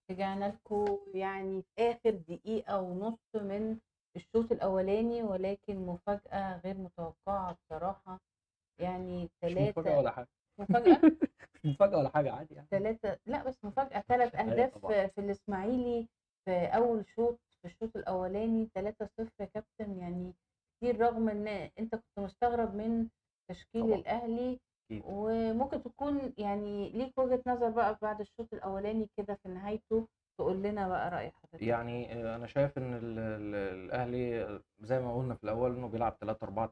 رجعنا لكم يعني في آخر دقيقة ونص من الشوط الأولاني ولكن مفاجأة غير متوقعة بصراحة يعني مش مفاجأة ثلاثة ولا حاجة مفاجأة مش مفاجأة ولا حاجة عادي يعني ثلاثة لا بس مفاجأة ثلاث أيوة أهداف طبعا في الإسماعيلي في أول شوط في الشوط الأولاني 3-0 يا كابتن يعني كتير رغم إن أنت كنت مستغرب من تشكيل طبعا الأهلي أكيد وممكن تكون يعني ليك وجهة نظر بقى بعد الشوط الأولاني كده في نهايته تقول لنا بقى رأي حضرتك يعني آه، أنا شايف إن ال- ال- الأهلي آه، زي ما قلنا في الأول إنه بيلعب 3 4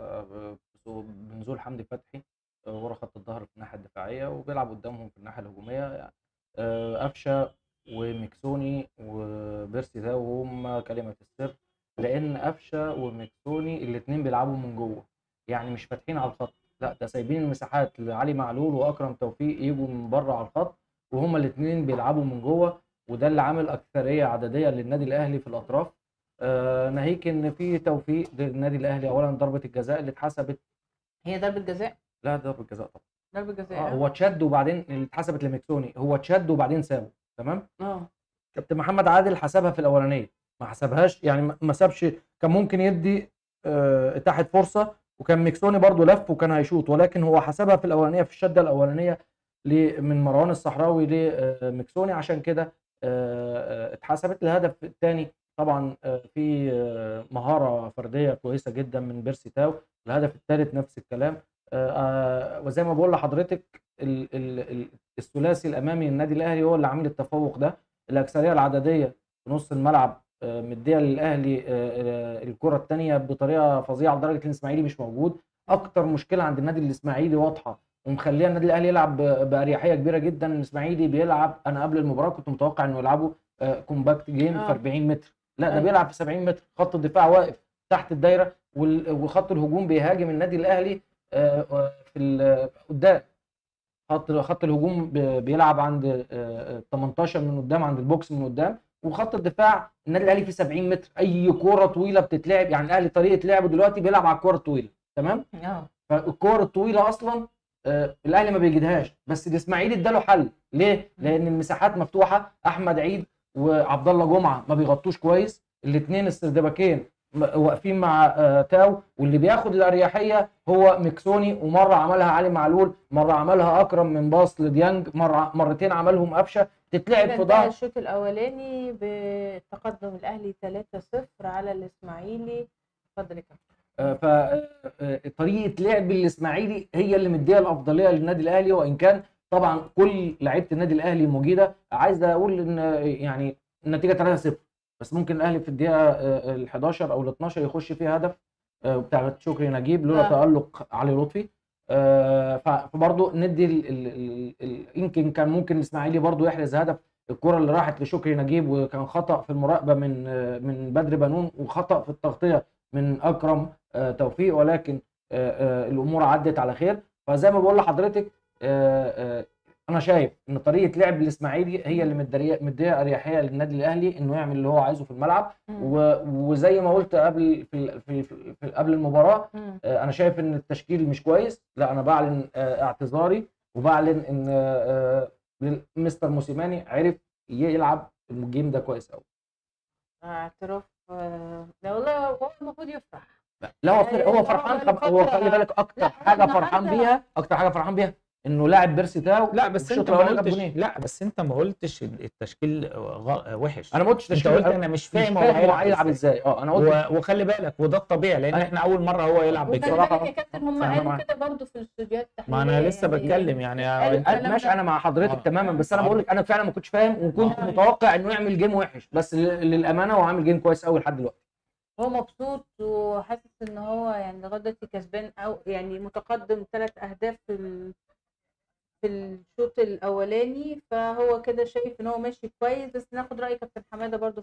3 بنزول حمدي فتحي آه، ورا خط الظهر في الناحية الدفاعية وبيلعب قدامهم في الناحية الهجومية آه، قفشة وميكسوني وبيرسي ده وهم كلمة السر لأن قفشة وميكسوني الاتنين بيلعبوا من جوه يعني مش فاتحين على الخط لا ده سايبين المساحات لعلي معلول وأكرم توفيق يجوا من بره على الخط وهما الاتنين بيلعبوا من جوه وده اللي عامل أكثرية عددية للنادي الأهلي في الأطراف آه ناهيك إن في توفيق للنادي الأهلي أولا ضربة الجزاء اللي اتحسبت هي ضربة جزاء لا ضربة جزاء طبعا ضربة جزاء اه اه هو اتشد وبعدين اللي اتحسبت لميكسوني هو اتشد وبعدين سابه تمام اه كابتن محمد عادل حسبها في الاولانيه ما حسبهاش يعني ما ما سابش كان ممكن يدي آه، اتاحت فرصه وكان ميكسوني برضو لف وكان هيشوط ولكن هو حسبها في الاولانيه في الشده الاولانيه ل- من مروان الصحراوي لميكسوني عشان كده آه، آه، اتحسبت الهدف الثاني طبعا آه، في آه، مهاره فرديه كويسه جدا من بيرسي تاو الهدف الثالث نفس الكلام آه، آه، وزي ما بقول لحضرتك ال- ال- ال- الثلاثي الامامي النادي الاهلي هو اللي عامل التفوق ده الاكثريه العدديه في نص الملعب آه، مديه للاهلي آه، آه، الكره الثانيه بطريقه فظيعه لدرجه ان الاسماعيلي مش موجود اكتر مشكله عند النادي الاسماعيلي واضحه ومخليه النادي الاهلي يلعب ب- باريحيه كبيره جدا الاسماعيلي بيلعب انا قبل المباراه كنت متوقع انه يلعبوا آه، كومباكت جيم في اه 40 متر لا ده ايوه بيلعب في 70 متر خط الدفاع واقف تحت الدايره وال- وخط الهجوم بيهاجم النادي الاهلي آه، آه، في ال- قدام خط خط الهجوم ب- بيلعب عند آه، آه، 18 من قدام عند البوكس من قدام وخط الدفاع النادي الاهلي في 70 متر اي كوره طويله بتتلعب يعني الاهلي طريقه لعبه دلوقتي بيلعب على الكوره الطويله تمام اه فالكور الطويله اصلا آه، الاهلي ما بيجدهاش بس الاسماعيلي اداله حل ليه لان المساحات مفتوحه احمد عيد وعبد الله جمعه ما بيغطوش كويس الاثنين السردباكين م- واقفين مع آه، تاو واللي بياخد الاريحيه هو ميكسوني ومره عملها علي معلول مره عملها اكرم من باص لديانج مره مرتين عملهم قفشه تتلعب كده في انتهى ظهر الشوط الأولاني بتقدم الأهلي 3-0 على الإسماعيلي اتفضل يا كابتن فطريقه لعب الاسماعيلي هي اللي مديها الافضليه للنادي الاهلي وان كان طبعا كل لعيبه النادي الاهلي مجيده عايز اقول ان يعني النتيجه 3-0 بس ممكن الاهلي في الدقيقه آه، ال 11 او ال 12 يخش فيها هدف آه، بتاع شكري نجيب لولا اه تالق علي لطفي آه، ف- فبرضه ندي ال- ال- ال- ال- يمكن كان ممكن الاسماعيلي برضه يحرز هدف الكره اللي راحت لشكري نجيب وكان خطا في المراقبه من آه، من بدر بنون وخطا في التغطيه من اكرم آه، توفيق ولكن آه، آه، الامور عدت على خير فزي ما بقول لحضرتك آه، آه، انا شايف ان طريقه لعب الاسماعيلي هي اللي مدريه- مديه اريحيه للنادي الاهلي انه يعمل اللي هو عايزه في الملعب مم. و- وزي ما قلت قبل في ال- في في في- قبل المباراه مم. آه، انا شايف ان التشكيل مش كويس لا انا بعلن آه، اعتذاري وبعلن ان آه، آه، مستر موسيماني عرف يلعب الجيم ده كويس قوي اعتراف آه، لا والله هو المفروض يفرح لا هو يعني فر- هو هو فرحان بقاله خب- هو خلي فترة بالك اكتر لا حاجه فرحان النهارده بيها اكتر حاجه فرحان بيها انه لاعب بيرسي تاو لا بس الشوط انت ما الاولاني جاب قلتش جونين لا بس انت ما قلتش ال- التشكيل غ- وحش انا ما قلتش انت تشكيل قلت انا انا مش مش فاهم هو فاهم هو هيلعب هيلعب ازاي ازاي اه انا قلت و- وخلي بالك وده الطبيعي لان أنا- احنا اول مره هو يلعب وخلي بكده بصراحة بالك يا كابتن هم انا قالوا معاك كده برضه في الاستوديوهات ما انا التحليليه لسه يعني بتكلم يعني قالوا انت أنا- الكلام ماشي ده انا مع حضرتك اه تماما بس انا اه بقول لك انا فعلا ما كنتش فاهم وكنت اه متوقع انه يعمل جيم وحش بس ل- للامانه هو عامل جيم كويس قوي لحد دلوقتي هو مبسوط وحاسس ان هو يعني لغايه دلوقتي كسبان او يعني متقدم ثلاث اهداف في ال... في الشوط الاولاني فهو كده شايف ان هو ماشي كويس بس ناخد راي كابتن حماده برضه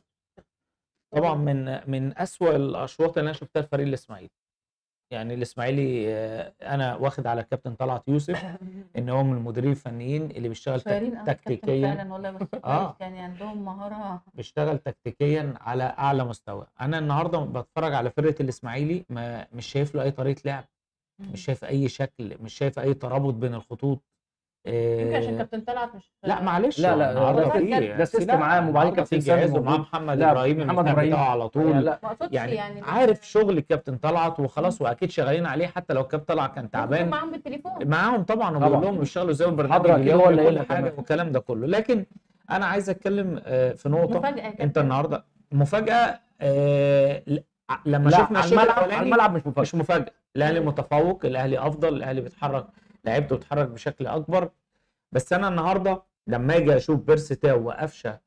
طبعا من من اسوأ الاشواط اللي انا شفتها الفريق الاسماعيلي يعني الاسماعيلي آه، انا واخد على الكابتن طلعت يوسف ان هو من المديرين الفنيين اللي بيشتغل تك- صغيرين قوي كابتن تكتيكيا فعلا والله بس كويس اه يعني عندهم مهاره بيشتغل تكتيكيا على اعلى مستوى انا النهارده بتفرج على فرقه الاسماعيلي ما مش شايف له اي طريقه لعب مش شايف اي شكل مش شايف اي ترابط بين الخطوط يمكن عشان آه، كابتن طلعت مش لا معلش لا، لا، النهارده ده في سيستم- ده سيستم لا، عام وبعدين النهارده كابتن في سامي جهاز ومعاه موجود. محمد لا، ابراهيم محمد المساعد إبراهيم. بتاعه على لا طول لا ما اقصدش يعني, يعني عارف شغل الكابتن طلعت وخلاص واكيد شغالين عليه حتى لو الكابتن طلعت كان تعبان تعبان معاهم بالتليفون معاهم طبعا طبعا. وبيقول لهم يشتغلوا زي البرنامج حضرتك أكيد اليومي هو اللي وكل قايلها حاجه كمان. والكلام ده كله لكن انا عايز اتكلم آه، في نقطه مفاجأة يا انت كابتن. النهارده مفاجاه آه، ل- لما لا شفنا على الشوط الملعب على الاولاني الملعب مش مفاجاه مش مفاجاه الاهلي متفوق الاهلي افضل الاهلي بيتحرك لعيبته بتتحرك بشكل اكبر بس انا النهارده لما اجي اشوف بيرسي تاو وقفشه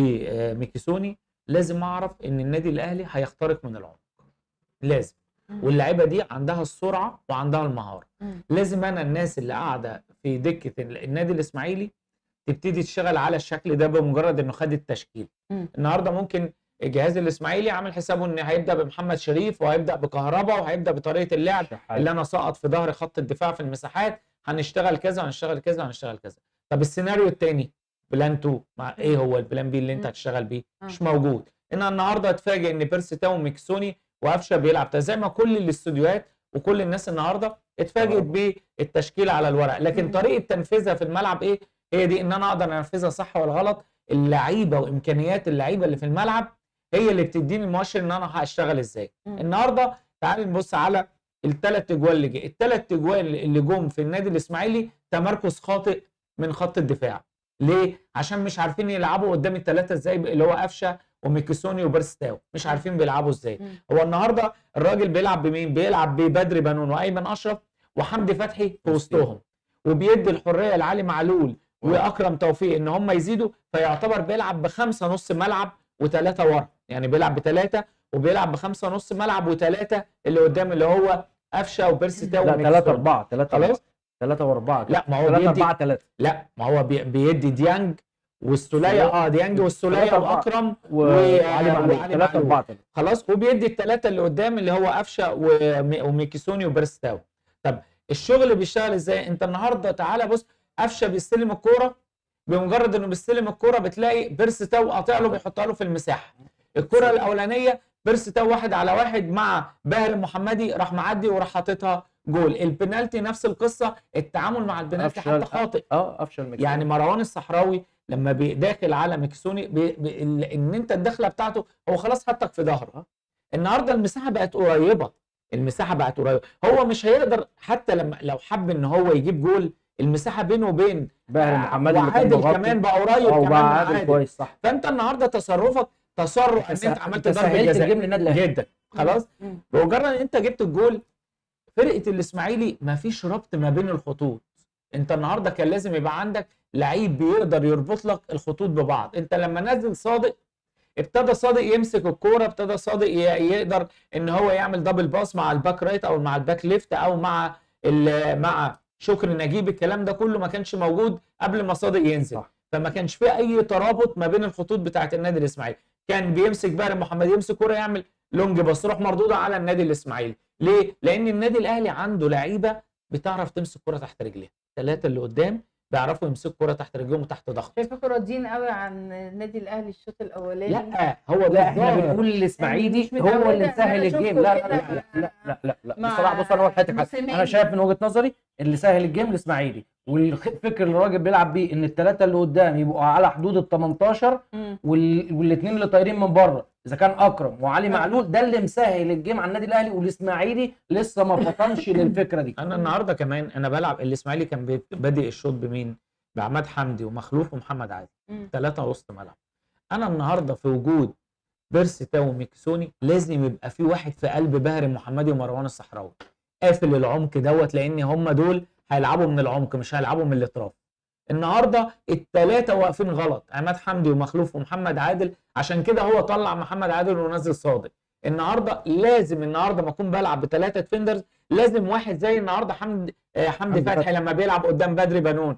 وميكيسوني لازم اعرف ان النادي الاهلي هيخترق من العمق لازم مم. واللعيبه دي عندها السرعه وعندها المهاره مم. لازم انا الناس اللي قاعده في دكه ال- النادي الاسماعيلي تبتدي تشتغل على الشكل ده بمجرد انه خد التشكيل مم. النهارده ممكن الجهاز الاسماعيلي عامل حسابه ان هيبدا بمحمد شريف وهيبدا بكهربا وهيبدا بطريقه اللعب اللي انا سقط في ظهر خط الدفاع في المساحات هنشتغل كذا هنشتغل كذا هنشتغل كذا طب السيناريو الثاني بلان 2 مع ايه هو البلان بي اللي انت مم. هتشتغل بيه آه. مش موجود ان النهارده اتفاجئ ان بيرسي تاو وميكسوني وقفشه بيلعب ده زي ما كل الاستوديوهات وكل الناس النهارده اتفاجئت بالتشكيل على الورق لكن مم. طريقه تنفيذها في الملعب ايه هي دي ان انا اقدر انفذها صح ولا غلط اللعيبه وامكانيات اللعيبه اللي في الملعب هي اللي بتديني المؤشر ان انا هشتغل ازاي مم. النهارده تعال نبص على الثلاث اجوال اللي جه الثلاث اجوال اللي جم في النادي الاسماعيلي تمركز خاطئ من خط الدفاع ليه عشان مش عارفين يلعبوا قدام الثلاثه ازاي اللي هو قفشه وميكيسوني وبرستاو مش عارفين بيلعبوا ازاي مم. هو النهارده الراجل بيلعب بمين بيلعب ببدري بنون وايمن اشرف وحمدي فتحي في وسطهم وبيدي الحريه لعلي معلول واكرم توفيق ان هم يزيدوا فيعتبر بيلعب بخمسه نص ملعب وثلاثه ورا يعني بيلعب بثلاثه وبيلعب بخمسه نص ملعب وثلاثه اللي قدام اللي هو قفشه وبيرسي تاو لا وميكيسوني. 3 4 3 خلاص 3 و4 لا ما هو 3 بيدي 4 3 لا ما هو بي- بيدي ديانج والسوليه السولية. اه ديانج والسوليه ثلاثة أربعة. واكرم وعلي معلول وعلي 3 معلول. 4 3 خلاص وبيدي الثلاثه اللي قدام اللي هو قفشه ومي- وميكيسوني وبرستاو طب الشغل بيشتغل ازاي انت النهارده تعالى بص قفشه بيستلم الكوره بمجرد انه بيستلم الكوره بتلاقي بيرستاو قاطع له بيحطها له في المساحه الكره الاولانيه بيرستاو واحد على واحد مع باهر المحمدي راح معدي وراح حاططها جول البنالتي نفس القصه التعامل مع البنالتي أفشل- حتى خاطئ اه افشل ميكسوني. يعني مروان الصحراوي لما بي- داخل على مكسوني بي بي ال- ان انت الدخله بتاعته هو خلاص حطك في ظهره النهارده المساحه بقت قريبه المساحه بقت قريبه هو مش هيقدر حتى لما لو حب ان هو يجيب جول المساحه بينه وبين باهر محمد اللي كان وعادل مغطي. كمان بقى قريب اه كمان وبقى من عادل عادل كويس صح فانت النهارده تصرفك تصرف ان انت عملت ضربه سهلت جزاء الجيم للنادي الاهلي جدا خلاص مم. بمجرد ان انت جبت الجول فرقه الاسماعيلي ما فيش ربط ما بين الخطوط انت النهارده كان لازم يبقى عندك لعيب بيقدر يربط لك الخطوط ببعض انت لما نزل صادق ابتدى صادق يمسك الكوره ابتدى صادق ي- يقدر ان هو يعمل دبل باس مع الباك رايت او مع الباك ليفت او مع ال- مع شكري نجيب الكلام ده كله ما كانش موجود قبل ما صادق ينزل صح. فما كانش في اي ترابط ما بين الخطوط بتاعه النادي الاسماعيلي كان بيمسك بقى محمد يمسك كوره يعمل لونج باص تروح مردوده على النادي الاسماعيلي ليه لان النادي الاهلي عنده لعيبه بتعرف تمسك كوره تحت رجليها ثلاثه اللي قدام بيعرفوا يمسكوا كوره تحت رجلهم وتحت ضغط شايفاكم راضيين قوي عن النادي الاهلي الشوط الاولاني لا هو لا احنا بالظاهر. بنقول الاسماعيلي مش هو اللي متعودة. مسهل أنا الجيم شفته لا كده لا لا لا لا لا, لا. مع بصراحه بص انا اقول حته حاجه موسيماني. انا شايف من وجهه نظري اللي سهل الجيم الاسماعيلي والفكر اللي الراجل بيلعب بيه ان الثلاثه اللي قدام يبقوا على حدود ال 18 مم. وال... والاثنين اللي طايرين من بره اذا كان اكرم وعلي آه. معلول ده اللي مسهل الجيم على النادي الاهلي والاسماعيلي لسه ما فطنش للفكره دي انا النهارده كمان انا بلعب الاسماعيلي كان بي- بادئ الشوط بمين بعماد حمدي ومخلوف ومحمد عادل مم. ثلاثه وسط ملعب انا النهارده في وجود بيرسي تاو وميكسوني لازم يبقى في واحد في قلب باهر المحمدي ومروان الصحراوي قافل العمق دوت لان هم دول هيلعبوا من العمق مش هيلعبوا من الاطراف النهارده الثلاثه واقفين غلط عماد حمدي ومخلوف ومحمد عادل عشان كده هو طلع محمد عادل ونزل صادق النهارده لازم النهارده ما اكون بلعب بثلاثه ديفندرز لازم واحد زي النهارده حمد آه، حمدي حمدي فتحي لما بيلعب قدام بدري بنون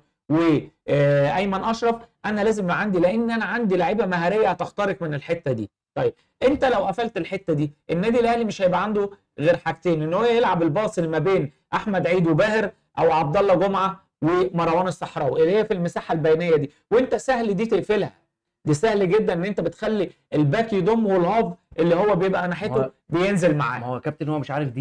وايمن اشرف انا لازم يبقى عندي لان انا عندي لعيبه مهاريه هتخترق من الحته دي طيب انت لو قفلت الحته دي النادي الاهلي مش هيبقى عنده غير حاجتين ان هو يلعب الباص اللي ما بين احمد عيد وباهر او عبد الله جمعه ومروان الصحراوي اللي هي في المساحه البينيه دي وانت سهل دي تقفلها دي سهل جدا ان انت بتخلي الباك يضم والهاف اللي هو بيبقى ما ناحيته هو- بينزل ما معاه هو كابتن هو مش عارف دي ليه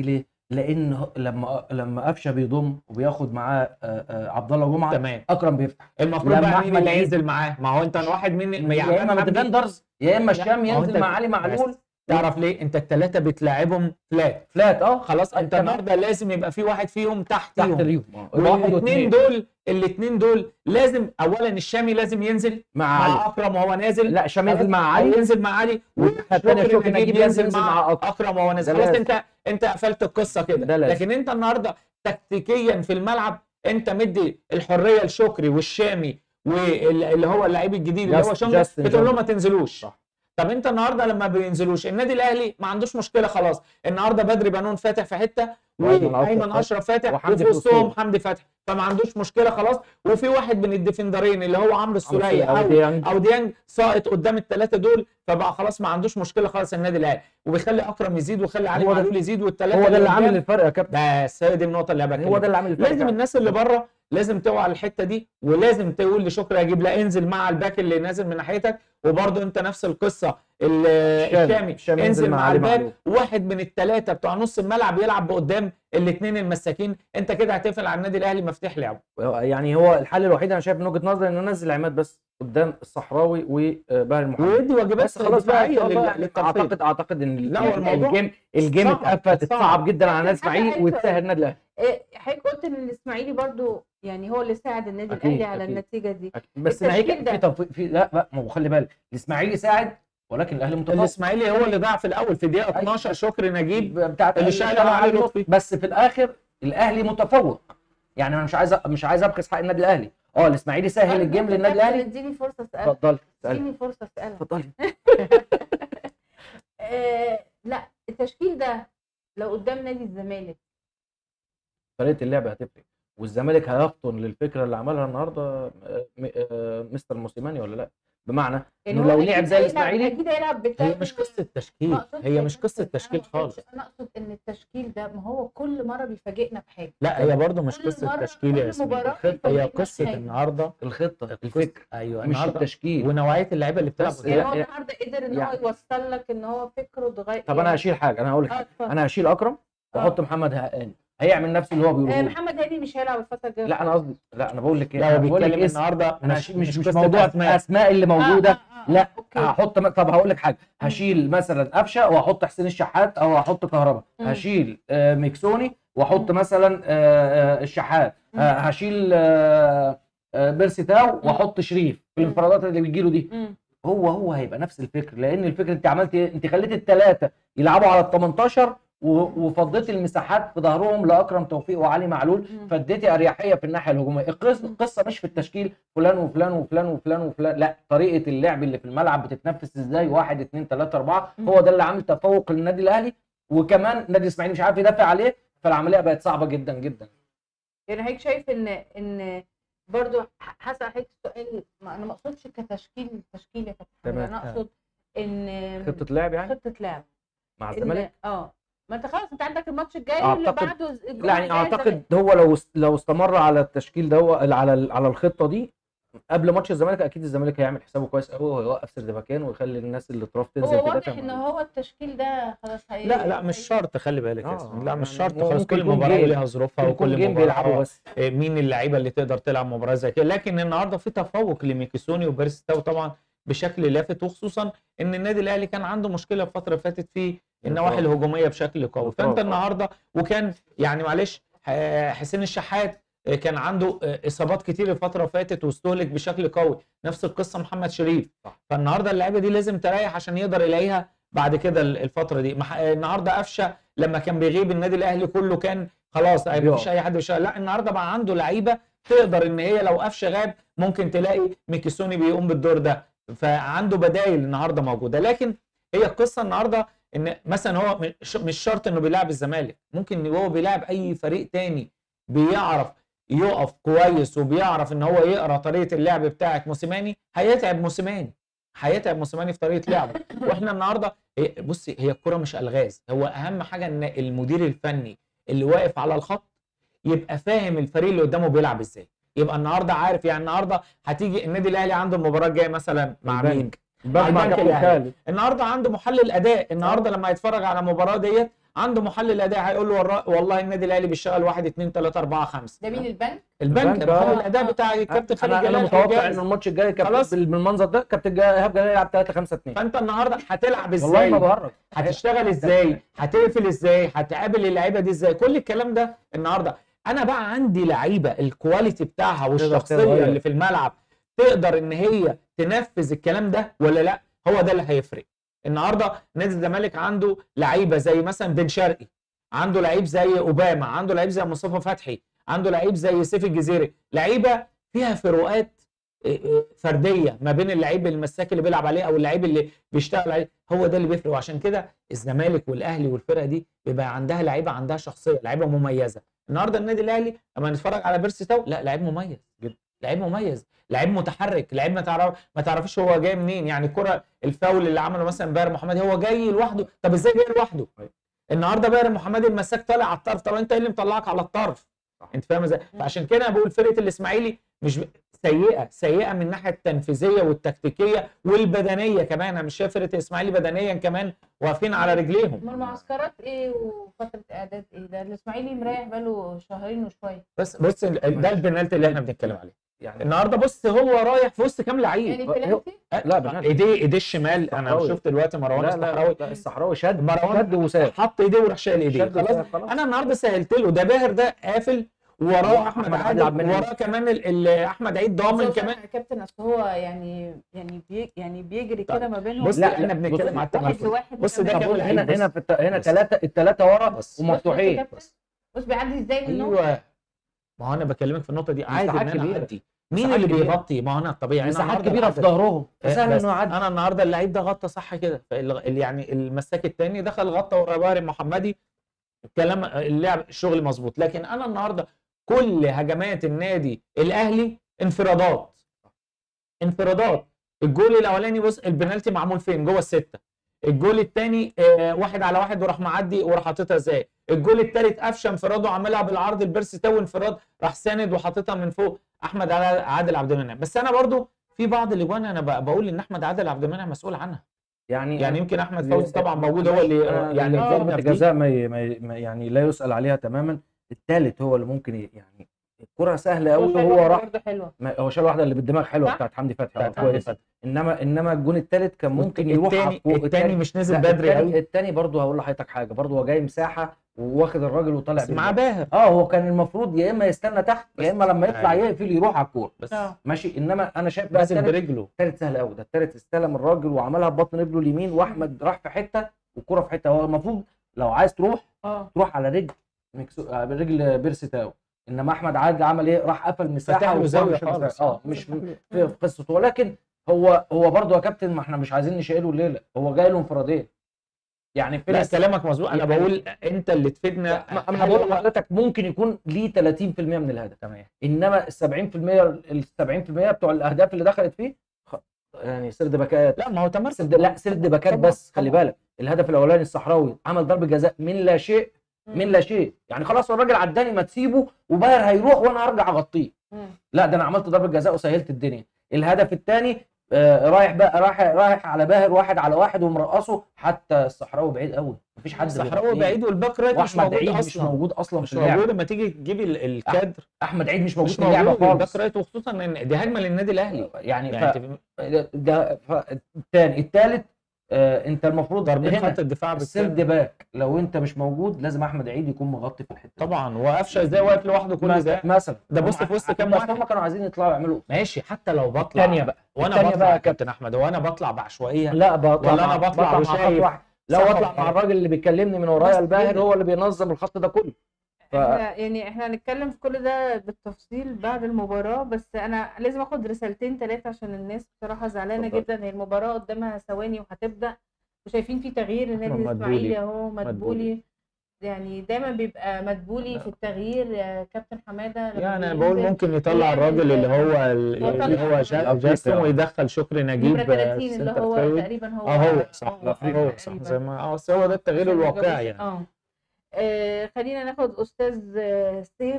لان هو- لما لما قفشه بيضم وبياخد معاه آه، آه، عبد الله جمعه تمام اكرم بيفتح المفروض لما بقى مين أحمد اللي عيد- ينزل معاه ما هو انت واحد مين يا اما من ديفندرز يا اما الشام ما هو ينزل أنت- مع علي معلول بس. تعرف ليه انت الثلاثه بتلاعبهم فلات فلات اه خلاص انت تمام. النهارده لازم يبقى في واحد فيهم تحت تحتيهم اليوم واحد والاثنين واثنين دول الاثنين دول لازم اولا الشامي لازم ينزل مع علي مع اكرم وهو نازل لا الشام ينزل مع أو علي ينزل مع علي والناحية التانية وشكري شكري نجيب نجيب ينزل ينزل مع مع أكرم. اكرم وهو نازل ده خلاص لازم. انت انت قفلت القصه ده كده لازم. لكن انت النهارده تكتيكيا في الملعب انت مدي الحريه لشكري والشامي واللي هو اللعيب الجديد اللي هو جاست- شونجا جاستن بتقول لهم جونجا. ما تنزلوش صح. طب انت النهارده لما بينزلوش النادي الاهلي ما عندوش مشكله خلاص النهارده بدري بنون فاتح في حته وأيمن وايمن أشرف اشرف فاتح وحمدي وفي في وسطهم وسطهم. حمدي فتحي فما عندوش مشكله خلاص وفي واحد من الديفندرين اللي هو عمرو السوليه السولية أو او ديانج. او ديانج ساقط قدام الثلاثه دول فبقى خلاص ما عندوش مشكله خلاص النادي الاهلي وبيخلي اكرم يزيد ويخلي علي هو ده- معلول يزيد والثلاثه هو ده اللي عامل الفرق يا كابتن بس هي دي النقطه اللي انا هو ده اللي عامل الفرق لازم الناس اللي بره لازم توعى الحته دي ولازم تقول لشكري اجيب لا انزل مع الباك اللي نازل من ناحيتك وبرده انت نفس القصه ال- الشامي. الشامي الشامي ينزل انزل مع مع علي الباك معلول. واحد من الثلاثه بتوع نص الملعب يلعب بقدام الاثنين المساكين انت كده هتقفل على النادي الاهلي مفتاح لعبه يعني هو الحل الوحيد انا شايف من وجهه نظري ان انزل عماد بس قدام الصحراوي وباهر محمد ويدي واجبات بس خلاص بقى دفاعية إن شاء الله لل- يعني للترفيه. اعتقد اعتقد ان لا، هو الموضوع الجيم الجيم صعب، اتقفل صعب. صعب جدا على نادي لكن حاجة اسماعيل حلوة. ويتسهل النادي الاهلي إيه، حضرتك قلت ان الاسماعيلي برضو يعني هو اللي ساعد النادي أكيد، الاهلي على أكيد. النتيجه دي بس ناهيك التشكيل ده. في توفيق في لا لا ما هو خلي بالك الاسماعيلي ساعد ولكن الاهلي متفوق الاسماعيلي هو اللي ضاع في الاول في دقيقه أيوة. 12 شكري نجيب بتاعت اللي شايل علي لطفي. بس في الاخر الاهلي متفوق يعني انا مش عايز مش عايز ابخس حق النادي الاهلي اه الاسماعيلي سهل الجيم للنادي الاهلي اديني فرصه اسال اتفضلي اسالي اديني فرصه اسالها اتفضلي آه لا التشكيل ده لو قدام نادي الزمالك طريقه اللعب هتفرق والزمالك هيفطن للفكره اللي عملها النهارده آه، م- آه، مستر موسيماني ولا لا بمعنى يعني إنه هو لو أكيد لعب زي هيلعب- الإسماعيلي- اكيد هيلعب هي بالتالي مش قصه تشكيل ما أقصدش هي يا مش كابتن، قصه أنا تشكيل ما أقصدش- خالص انا اقصد ان التشكيل ده ما هو كل مره بيفاجئنا بحاجه لا هي برضه مش كل قصه مرة- تشكيل يا كل ياسمين مباراة الخطة هي بيفاجئنا قصه بحاجة. النهارده الخطه القصة- الفكر ايوه مش النهارده التشكيل ونوعيه اللعيبه اللي بتلعب بس قدام. يعني هو لا- النهارده قدر ان هو يعني- يوصل لك ان هو فكره اتغير طب انا هشيل حاجه انا هقول لك اه حاجه اتفضل. انا هشيل اكرم واحط محمد هاني هيعمل نفس اللي هو آه، بيقوله لي. محمد هاني مش هيلعب الفتره الجايه لا انا قصدي لا انا بقول لك ايه لا انا هو بقول لك بيتكلم اسم النهارده انا هشيل مش مش قصة موضوع أسماء. اسماء اللي موجوده آه، آه، آه، لا أوكي. هحط م- طب هقول لك حاجه هشيل مثلا قفشه واحط حسين الشحات او هحط كهربا مم. هشيل آه، ميكسوني واحط مثلا آه، آه، الشحات مم. آه، هشيل آه، آه، بيرسي تاو واحط شريف في مم. الانفرادات اللي بتجيله دي مم. هو هو هيبقى نفس الفكر لان الفكر انت عملت ايه انت خليت الثلاثه يلعبوا على ال 18 و- وفضيت المساحات في ظهرهم لاكرم توفيق وعلي معلول مم. فاديتي اريحيه في الناحيه الهجوميه القص- القصه مش في التشكيل فلان وفلان وفلان وفلان وفلان لا طريقه اللعب اللي في الملعب بتتنفس ازاي واحد اثنين ثلاثه اربعه مم. هو ده اللي عامل تفوق للنادي الاهلي وكمان نادي الاسماعيلي مش عارف يدافع عليه فالعمليه بقت صعبه جدا جدا يعني حضرتك شايف ان ان برضو ح- هسأل حضرتك سؤال ما انا ما اقصدش كتشكيل تشكيل يا كابتن حمد، تمام. انا اقصد ان خطه لعب يعني خطه لعب مع إن- الزمالك اه ما انت خلاص انت عندك الماتش الجاي واللي أعتقد- بعده الجمعة لا يعني الجاية اعتقد هو لو لو استمر على التشكيل ده على ال- على الخطه دي قبل ماتش الزمالك اكيد الزمالك هيعمل حسابه كويس قوي وهيوقف سردباكان ويخلي الناس اللي اطراف تنزل هو تدافع واضح ان معاه. هو التشكيل ده خلاص هي لا لا مش هي- شرط خلي بالك يا آه، ياسمين لا مش يعني شرط هو خلاص ممكن كل يكون مباراه جيم. وليها ظروفها يكون وكل جيم مباراه بيلعبوا بس آه، مين اللعيبه اللي تقدر تلعب مباراه زي كده لكن النهارده في تفوق لميكيسوني وبيرستاو طبعا بشكل لافت وخصوصا ان النادي الاهلي كان عنده مشكله الفتره اللي فاتت في النواحي الإطراف. الهجوميه بشكل قوي الإطراف، فانت آه. النهارده وكان يعني معلش ح- حسين الشحات آه، كان عنده آه، اصابات كتير الفتره اللي فاتت واستهلك بشكل قوي نفس القصه محمد شريف صح. فالنهارده اللعيبه دي لازم تريح عشان يقدر يلاقيها بعد كده ال- الفتره دي مح- النهارده قفشه لما كان بيغيب النادي الاهلي كله كان خلاص ما بيقف. فيش اي حد بيشتغل لا النهارده بقى عنده لعيبه تقدر ان هي لو قفشه غاب ممكن تلاقي ميكيسوني بيقوم بالدور ده فعنده بدايل النهارده موجوده لكن هي القصه النهارده ان مثلا هو مش- مش شرط انه بيلعب الزمالك ممكن هو بيلعب اي فريق تاني بيعرف يقف كويس وبيعرف ان هو يقرا طريقه اللعب بتاعت موسيماني هيتعب موسيماني هيتعب موسيماني في طريقه لعبه واحنا النهارده هي- بصي هي الكره مش الغاز هو اهم حاجه ان المدير الفني اللي واقف على الخط يبقى فاهم الفريق اللي قدامه بيلعب ازاي يبقى النهارده عارف يعني النهارده هتيجي النادي الاهلي عنده المباراه الجايه مثلا مع البنك. مين البنك مع البنك كابتن الأهلي. خالد النهارده عنده محلل اداء النهارده لما يتفرج على المباراه ديت عنده محلل اداء هيقول له والله- والله النادي الاهلي بيشتغل 1 2 3 4 5 ده مين البنك؟ البنك البنك، آه. محلل الاداء بتاع الكابتن خالد انا جلال انا متوقع هيجهز. ان الماتش الجاي كابتن خلاص. بال- بالمنظر ده كابتن جا- ايهاب جلال يلعب 3 5 2 فانت النهارده هتلعب والله ما ازاي بهرج هتشتغل ازاي هتقفل ازاي هتقابل اللعيبه دي ازاي كل الكلام ده النهارده انا بقى عندي لعيبه الكواليتي بتاعها والشخصيه تغير. اللي في الملعب تقدر ان هي تنفذ الكلام ده ولا لا هو ده اللي هيفرق النهارده نادي الزمالك عنده لعيبه زي مثلا بن شرقي عنده لعيب زي اوباما عنده لعيب زي مصطفى فتحي عنده لعيب زي سيف الجزيري لعيبه فيها فروقات إيه إيه فرديه ما بين اللعيب المساك اللي بيلعب عليه او اللعيب اللي بيشتغل عليه هو ده اللي بيفرق وعشان كده الزمالك والاهلي والفرقه دي بيبقى عندها لعيبه عندها شخصيه لعيبه مميزه النهارده النادي الاهلي لما نتفرج على بيرسي تاو لا لعيب مميز جدا. لعيب مميز لعيب متحرك لعيب ما تعرف ما تعرفيش هو جاي منين يعني الكره الفاول اللي عمله مثلا باهر محمد هو جاي لوحده طب ازاي جاي لوحده أيوة. النهارده باهر محمد المساك طالع على الطرف طب انت ايه اللي مطلعك على الطرف صح. انت فاهم ازاي فعشان كده أنا بقول فرقه الاسماعيلي مش ب- سيئه سيئه من الناحيه التنفيذيه والتكتيكيه والبدنيه كمان انا مش شايف فرقه الاسماعيلي بدنيا كمان واقفين على رجليهم ما المعسكرات ايه وفتره اعداد ايه ده الاسماعيلي مريح بقاله شهرين وشويه بس بص ال- ده البنالتي اللي احنا بنتكلم عليه يعني النهارده بص هو رايح في وسط كام لعيب يعني هو- بلانتي لا بنالتي. ايديه ايديه الشمال انا الصحراوي. شفت دلوقتي مروان لا لا الصحراوي لا الصحراوي شد مروان شد وساب حط ايديه وراح شايل ايديه شد خلاص وساب خلاص انا النهارده سهلت له ده باهر ده قافل وراه هو احمد أحمد عادل عادل منه. وراه كمان ال- ال- احمد عيد ضامن بس هو كمان يا كابتن اصل هو يعني يعني بي يعني بيجري طيب. كده ما بينهم بص لا، لا احنا لا، بنتكلم بص، على واحد التنفس لواحد بص ده كمان. كام طب لعيب هنا بص. هنا في الت... هنا بص. ثلاثه الثلاثه ورا بص. بص يا ومفتوحين كابتن، بص بيعدي ازاي منهم ايوه ما هو انا بكلمك في النقطه دي عادي ان مساحات انا كبيرة. اعدي مين مساحات اللي كبيرة. بيغطي ما هو انا الطبيعي أنا مساحات النهاردة كبيره في العدد- ظهرهم إيه، فسهل بس انه يعدي انا النهارده اللعيب ده غطى صح كده فال- ال- يعني المساك الثاني دخل غطى ورا باهر محمدي الكلام اللعب الشغل مظبوط لكن انا النهارده كل هجمات النادي الاهلي انفرادات انفرادات الجول الاولاني بص البنالتي معمول فين جوه السته الجول الثاني آه واحد على واحد وراح معدي وراح حاططها ازاي الجول الثالث قفشه انفراد وعملها بالعرض البيرسي تو انفراد راح ساند وحاططها من فوق احمد عادل عادل عبد المنعم بس انا برضو في بعض الاجوان انا ب- بقول ان احمد عادل عبد المنعم مسؤول عنها يعني يعني يمكن احمد فوزي طبعا موجود هو اللي يعني يعني آه. ضربه ضربة الجزاء ما ي- ما ي- ما- يعني لا يسال عليها تماما الثالث هو اللي ممكن ي- يعني الكره سهله قوي شايف وهو راح برضه حلوه ما- هو شال واحده اللي بالدماغ حلوه صح؟ بتاعت حمدي فتحي آه، بتاعت حمدي كويس فتحي. انما انما الجون الثالث كان ممكن يروح على التاني الكو- التاني مش نزل لا، بدري التاني- قوي التاني برضه هقول لحضرتك حاجه برضه هو جاي مساحه وواخد الراجل وطالع بس بيه. معاه باهر اه هو كان المفروض يا اما يستنى تحت يا اما لما يطلع أيوة. يقفل يروح على الكوره بس اه ماشي انما انا شايف بقى نازل التالت برجله التالت سهل قوي ده التالت استلم الراجل وعملها ببطن رجله اليمين واحمد راح في حته والكره في حته هو المفروض لو عايز تروح اه تروح على رجل مكسو... آه، رجل بيرسي تاو انما احمد عادل عمل ايه راح قفل مساحه فتح له والكرة زاوية مش في خالص. مساحة. اه مش في في قصته ولكن هو هو برضه يا كابتن ما احنا مش عايزين نشيله الليله هو جاي له انفرادين يعني في لا ناس كلامك مظبوط انا يعني- بقول انت اللي تفيدنا ما- انا بقول لحضرتك ممكن يكون ليه 30% من الهدف تمام انما ال 70% ال 70% بتوع الاهداف اللي دخلت فيه خ- يعني سرد باكات لا ما هو تمركز سرد لا سرد باكات طبعاً، بس خلي طبعاً. بالك الهدف الاولاني الصحراوي عمل ضربه جزاء من لا شيء من لا شيء يعني خلاص الراجل عداني ما تسيبه وباهر هيروح وانا هرجع اغطيه مم. لا ده انا عملت ضربه جزاء وسهلت الدنيا الهدف الثاني آه رايح بقى رايح رايح على باهر واحد على واحد ومرقصه حتى الصحراوي بعيد قوي مفيش حد الصحراوي بيغطيه. بعيد والباك رايت مش واحمد موجود عيد مش اصلا موجود اصلا مش في اللعبه موجود لما تيجي تجيبي ال- الكادر احمد عيد مش موجود مش في اللعبه موجود الباك خالص رايت وخصوصا ان دي هجمه للنادي الاهلي يعني, يعني ف... ده ف... الثاني الثالث آه انت المفروض ضربين هنا خط الدفاع السيرد بالكامل باك لو انت مش موجود لازم احمد عيد يكون مغطي في الحته دي. طبعا وقفشه ازاي واقف لوحده كل ده مثلا مثلا ده بص هم في وسط ع- كام بس واحد. هم كانوا عايزين يطلعوا يعملوا ماشي حتى لو بطلع الثانيه بقى وانا التانية بطلع بقى يا كابتن احمد وانا بطلع بعشوائيه لا بطلع ولا مع- أنا بطلع مع وشايف خط واحد لا صح بطلع ولا مع غلط؟ الراجل اللي بيكلمني من ورايا بس الباهر دي- هو اللي بينظم الخط ده كله ف- احنا يعني احنا هنتكلم في كل ده بالتفصيل بعد المباراة بس انا لازم اخد رسالتين ثلاثة عشان الناس بصراحة زعلانة اتفضل. جدا هي المباراة قدامها ثواني وهتبدأ وشايفين في تغيير النادي مدبولي. الاسماعيلي اهو مدبولي. مدبولي يعني دايما بيبقى مدبولي في التغيير يا كابتن حمادة لما يعني انا بينزل. بقول ممكن يطلع بيعمل- الراجل اللي هو هو اللي طلع هو جا- الأفريقي جاستن بتاعه. ويدخل شكري نجيب نمرة 30 اللي سنتر هو فيرود. تقريبا هو اه هو صح آه، الأفريقي. هو صح تقريباً. زي ما اه بس هو ده التغيير عشان ما الواقعي جابوش- يعني اه آه، خلينا ناخد استاذ آه، سيف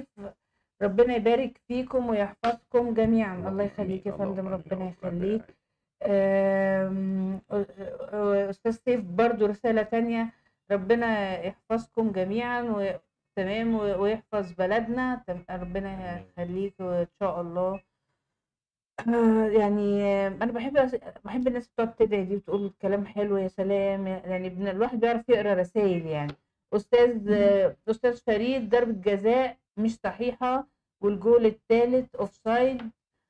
ربنا يبارك فيكم ويحفظكم جميعا الله يخليك يا فندم ربنا يخليك آم، آه، آه، استاذ سيف برضو رسالة تانية ربنا يحفظكم جميعا و... تمام و- ويحفظ بلدنا تم- ربنا يخليك وان شاء الله آه، يعني آه، انا بحب أس- بحب الناس بتقعد تدعي دي وتقول كلام حلو يا سلام يعني ابن الواحد بيعرف يقرا رسائل يعني استاذ آه، استاذ فريد ضربة جزاء مش صحيحة والجول الثالث اوف سايد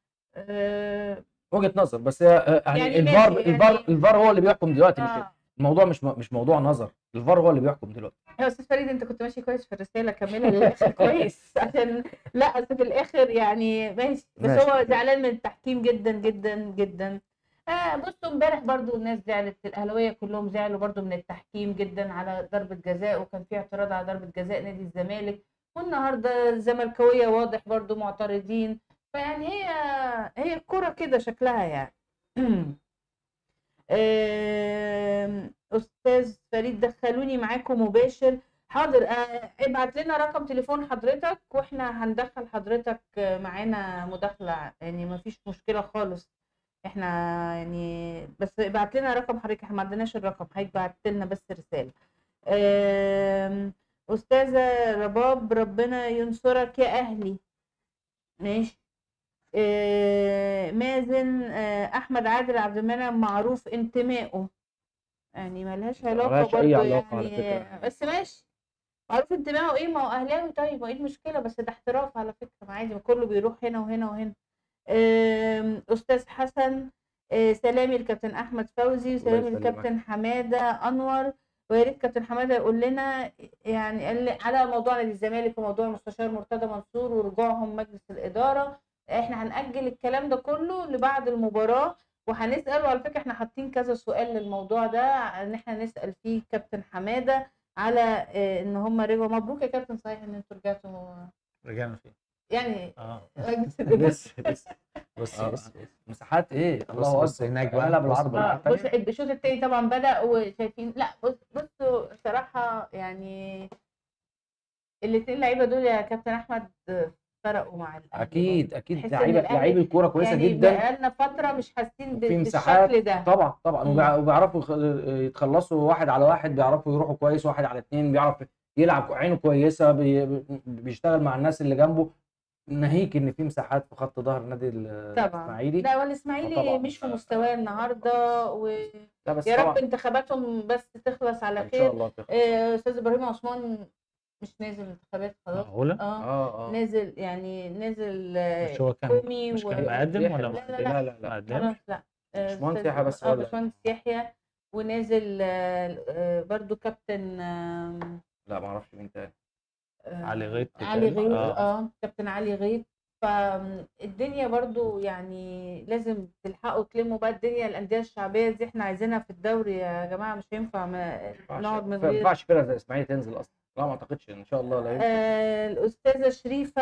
وجهه نظر بس هي- يعني, يعني الفار ماشي، الفار يعني- الفار هو اللي بيحكم دلوقتي مش آه. الموضوع مش م- مش موضوع نظر الفار هو اللي بيحكم دلوقتي يا استاذ فريد انت كنت ماشي كويس في الرساله كملها للاخر كويس عشان لا اصل في الاخر يعني ماشي بس ماشي. هو زعلان من التحكيم جدا جدا جدا آه بصوا امبارح برضو الناس زعلت الاهلاويه كلهم زعلوا برضو من التحكيم جدا على ضربه جزاء وكان في اعتراض على ضربه جزاء نادي الزمالك والنهارده الزملكاويه واضح برضو معترضين فيعني هي هي الكره كده شكلها يعني آم، استاذ فريد دخلوني معاكم مباشر حاضر آه، ابعت لنا رقم تليفون حضرتك واحنا هندخل حضرتك آه، معانا مداخله يعني ما فيش مشكله خالص احنا يعني بس ابعت لنا رقم حضرتك احنا ما عندناش الرقم حضرتك بعت لنا بس رساله آم، استاذه رباب ربنا ينصرك يا اهلي ماشي آه، مازن آه، احمد عادل عبد المنعم معروف انتمائه يعني ملهاش علاقه ملهاش أي برضه علاقة على يعني فكرة. بس ماشي معروف انتمائه ايه ما هو اهلاوي طيب ما ايه المشكله بس ده احتراف على فكره ما عادي ما كله بيروح هنا وهنا وهنا آم، استاذ حسن آه، سلامي الكابتن احمد فوزي وسلامي يسلمك. الكابتن حماده انور ويا ريت كابتن حماده يقول لنا يعني قال لي على موضوع نادي الزمالك وموضوع المستشار مرتضى منصور ورجوعهم مجلس الاداره احنا هنأجل الكلام ده كله لبعد المباراه وهنسأل وعلى فكره احنا حاطين كذا سؤال للموضوع ده ان احنا نسأل فيه كابتن حماده على آه، ان هم رجعوا مبروك يا كابتن صحيح ان انتوا رجعتوا رجعنا فين؟ يعني اه مجلس الإدارة. لسه لسه بص آه. بص بص. مساحات ايه بص- الله بص اكبر هناك بقى، قلب بص. العرض اه الناحية بص التانية. الشوط التاني طبعا بدأ وشايفين لا بص بصوا صراحة يعني الاتنين لعيبة دول يا كابتن أحمد فرقوا مع الأهلي اكيد برضه. اكيد تحس إن لعيبه الأهلي- لعيب الكوره كويسه يعني جدا بقالنا فترة مش حاسين ب- في مساحات بالشكل ده طبعا طبعا مم. وبيع- وبيعرفوا يخ- يتخلصوا واحد على واحد بيعرفوا يروحوا كويس واحد على اتنين بيعرف يلعب عينه كويسه بي بيشتغل مع الناس اللي جنبه ناهيك ان في مساحات في خط ظهر النادي طبعا الاسماعيلي لا والإسماعيلي فطبعاً. مش في مستواه النهاردة ويا لا بس رب طبعا انتخاباتهم بس تخلص على ان شاء خير الله تخلص. آه، أستاذ إبراهيم عثمان مش نازل انتخابات خلاص معقولة؟ اه اه اه نازل يعني نازل آه، مش هو كان كومي مش و- كان مقدم يحيى ولا بس. لا، لا، لا لا لا مقدم؟ خلاص لا آه، باشمهندس أستاذ- يحيى بس اه هو اللي- باشمهندس يحيى ونازل آه، آه، برضو كابتن آم، لا ما اعرفش مين تاني آه، علي غيط علي بيتهيألي. غيط آه. اه كابتن علي غيط فالدنيا برضو يعني لازم تلحقوا تلموا بقى الدنيا الانديه الشعبيه دي احنا عايزينها في الدوري يا جماعه مش هينفع ما نقعد من ما غير ينفعش فرقه زي اسماعيلي تنزل اصلا لا ما اعتقدش ان شاء الله لا يمكن آه، الأستاذة شريفة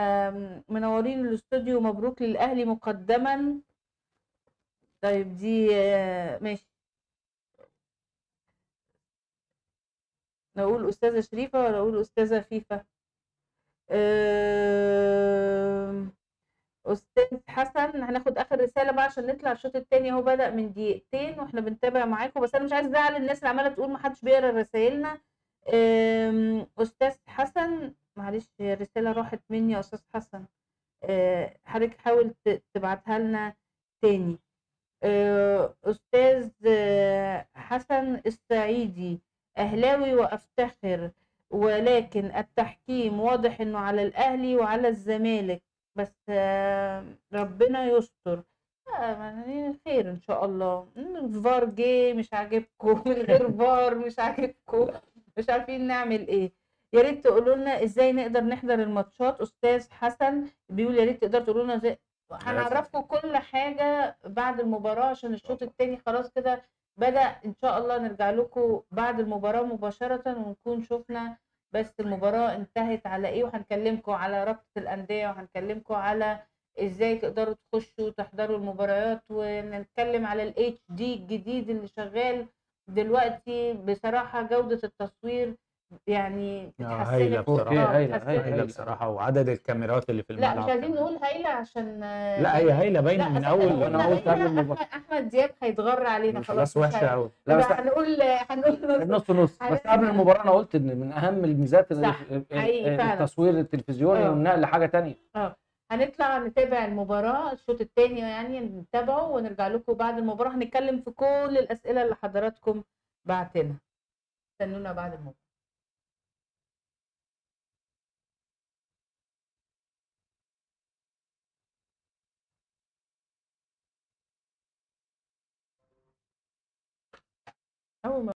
منورين الاستوديو مبروك للأهلي مقدما طيب دي آه، ماشي نقول أستاذة شريفة ولا أقول أستاذة فيفا آم، أستاذ حسن هناخد آخر رسالة بقى عشان نطلع الشوط التاني هو بدأ من دقيقتين واحنا بنتابع معاكم بس أنا مش عايز أزعل الناس اللي عمالة تقول محدش بيقرا رسايلنا آم، أستاذ حسن معلش هي الرسالة راحت مني يا أستاذ حسن آه، حضرتك حاول ت- تبعتها لنا تاني آه، أستاذ آه، حسن السعيدي أهلاوي وأفتخر ولكن التحكيم واضح إنه على الأهلي وعلى الزمالك بس آه، ربنا يستر آه، يعني خير إن شاء الله الفار جه مش عاجبكم من غير فار مش عاجبكم مش عارفين نعمل إيه يا ريت تقولوا لنا ازاي نقدر نحضر الماتشات استاذ حسن بيقول يا ريت تقدر تقولوا لنا ازاي هنعرفكم كل حاجه بعد المباراه عشان الشوط الثاني خلاص كده بدأ ان شاء الله نرجع لكم بعد المباراه مباشره ونكون شفنا بس المباراه انتهت على ايه وهنكلمكم على رابطه الانديه وهنكلمكم على ازاي تقدروا تخشوا وتحضروا المباريات ونتكلم على الاتش دي الجديد اللي شغال دلوقتي بصراحه جوده التصوير يعني آه، اتحسنت هايلة أوكي، بصراحة. آه، هايلة، اتحسنت. هايلة، هايله بصراحه وعدد الكاميرات اللي في لا الملعب مش عايزين كمان. نقول هايلة عشان آه، لا هي هايله باينه لا من أصل اول إحنا وأنا قلنا قلت قبل هايلة، المباراة. أحمد- احمد دياب هيتغر علينا خلاص خلاص مش وحشه هي- قوي لا بس يبقى هنقول هنقول نص نص بس عارف- قبل المباراه انا قلت ان من اهم الميزات صح، حقيقي فعلا. التصوير التلفزيوني آه. والنقل حاجه تانية هنطلع نتابع المباراة الشوط الثاني يعني نتابعه ونرجع لكم بعد المباراة هنتكلم في كل الأسئلة اللي حضراتكم بعتنا استنونا بعد المباراة أول ما